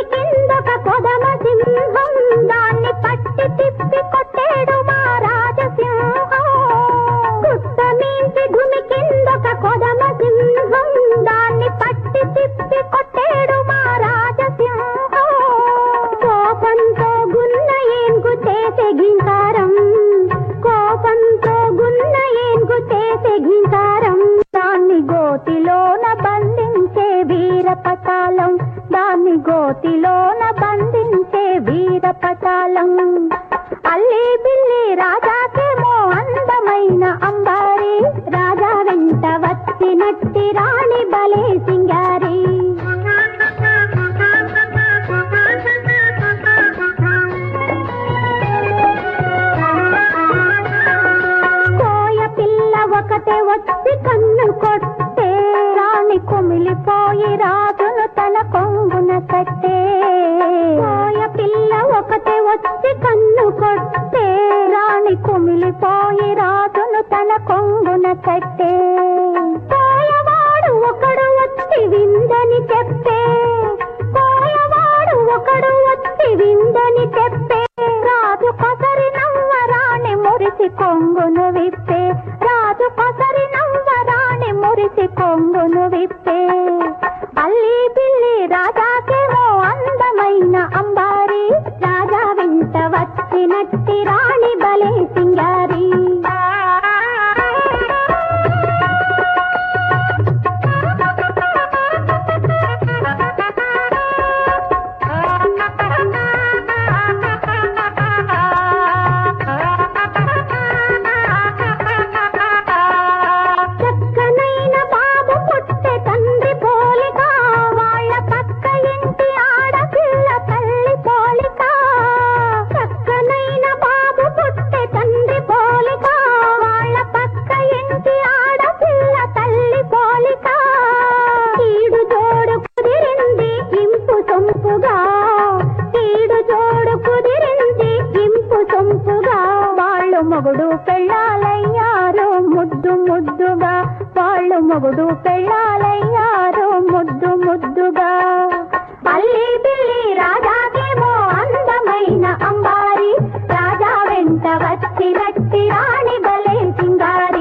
కిందొక కొదమ సింహం దాన్ని పట్టి తిప్పి కొట్టేడు మా రాజసింహం గుట్ట మించి భూమి కిందొక కొదమ సింహం దాన్ని పట్టి తిప్పి కొట్టేడు మా రాజసింహం కోపంతో గున్న ఏనుగు చేసే గింకారం కోపంతో గున్న ఏనుగు చేసే గింకారం దాన్ని గోతిలోన బంధించే వీర పటాలం దాన్ని గోతిలోన బంధించే వీర పటాలం అల్లి బిల్లి రాజాకేమో అందమైన అంబారి రాజా వెంట వచ్చినట్టి రాణి బలే సింగారి కోయ పిల్ల ఒకటే వచ్చి కన్ను కొట్టే రాణి కుమిలిపోయి రాజును తన కొంగున కట్టే కోయ పిల్ల ఒకటే వచ్చి కన్ను కొట్టే రాణి కుమిలిపోయి రాజును తన కొంగున కట్టే కోయవాడు ఒకడు వచ్చి విందని చెప్పే కోయవాడు ఒకడు వచ్చి విందని చెప్పే రాజు కసరి నవ్వరాణి మురిసి కొంగును విప్పే రాజు కసరి నవ్వరాణి మురిసి కొంగును విప్పే అల్లి పిల్లి రాజాకేమో అందమైన అంబారి రాజా వెంట వచ్చినట్టి రాణి బలే సింగారి చక్కనైన బాబు పుట్టే తండ్రి పోలిక వాళ్ళ పక్క ఇంటి ఆడపిల్ల తల్లి పోలిక చక్కనైన బాబు పుట్టే తండ్రి పోలిక వాళ్ళ పక్క ఇంటి ఆడపిల్ల తల్లి పోలిక ఈడు జోడు కుదిరింది ఇంపు సొంపుగా ఈడు జోడు కుదిరింది ఇంపు సొంపుగా వాళ్ళు మొగుడు పెళ్ళాలయ్యారు ముద్దు ముద్దుగా వాళ్ళు మొగుడు పెళ్ళాలయ్యారు ముద్దు ముద్దుగా అల్లి బిల్లి రాజాకేమో అందమైన అంబారి రాజా వెంట వచ్చినట్టి రాణి బలే సింగారి